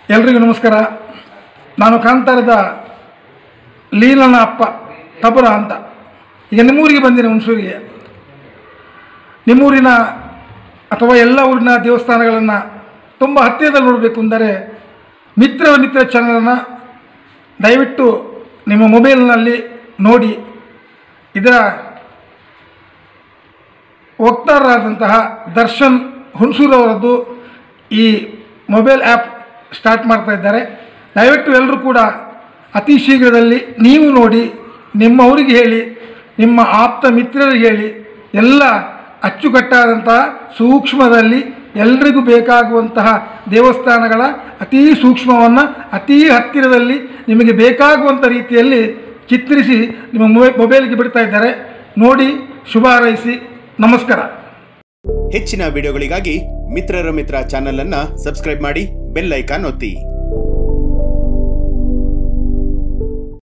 ಎಲ್ರಿಗೂ ನಮಸ್ಕಾರ ನಾನು ಕಾಂತಾರದ ಲೀಲನ ಅಪ್ಪ ತಬರ ಅಂತ ಈಗ ನಿಮ್ಮೂರಿಗೆ ಬಂದಿನಿ ಹುಣಸೂರಿಗೆ ನಿಮ್ಮೂರಿನ ಅಥವಾ ಎಲ್ಲ ಊರಿನ ದೇವಸ್ಥಾನಗಳನ್ನು ತುಂಬ ಹತ್ತಿರದಲ್ಲಿ ನೋಡಬೇಕು ಅಂದರೆ ಮಿತ್ರ ಮಿತ್ರ ಚಾನಲನ್ನು ದಯವಿಟ್ಟು ನಿಮ್ಮ ಮೊಬೈಲ್ನಲ್ಲಿ ನೋಡಿ ಇದರ ವಕ್ತಾರರಾದಂತಹ ದರ್ಶನ್ ಹುಣಸೂರವರದ್ದು ಈ ಮೊಬೈಲ್ ಆ್ಯಪ್ ಸ್ಟಾರ್ಟ್ ಮಾಡ್ತಾ ಇದ್ದಾರೆ ದಯವಿಟ್ಟು ಎಲ್ಲರೂ ಕೂಡ ಅತಿ ಶೀಘ್ರದಲ್ಲಿ ನೀವು ನೋಡಿ ನಿಮ್ಮವರಿಗೆ ಹೇಳಿ ನಿಮ್ಮ ಆಪ್ತ ಮಿತ್ರರಿಗೆ ಹೇಳಿ ಎಲ್ಲ ಅಚ್ಚುಕಟ್ಟಾದಂತಹ ಸೂಕ್ಷ್ಮದಲ್ಲಿ ಎಲ್ರಿಗೂ ಬೇಕಾಗುವಂತಹ ದೇವಸ್ಥಾನಗಳ ಅತೀ ಸೂಕ್ಷ್ಮವನ್ನು ಅತೀ ಹತ್ತಿರದಲ್ಲಿ ನಿಮಗೆ ಬೇಕಾಗುವಂಥ ರೀತಿಯಲ್ಲಿ ಚಿತ್ರಿಸಿ ನಿಮ್ಮ ಮೊಬೈ ಮೊಬೈಲ್ಗೆ ಬಿಡ್ತಾ ಇದ್ದಾರೆ ನೋಡಿ ಶುಭ ಹಾರೈಸಿ ನಮಸ್ಕಾರ ಹೆಚ್ಚಿನ ವಿಡಿಯೋಗಳಿಗಾಗಿ ಮಿತ್ರರ ಮಿತ್ರ ಚಾನೆಲ್ ಅನ್ನ ಸಬ್ಸ್ಕ್ರೈಬ್ ಮಾಡಿ ಬೆಲ್ ಐಕಾನ್ ಒತ್ತಿ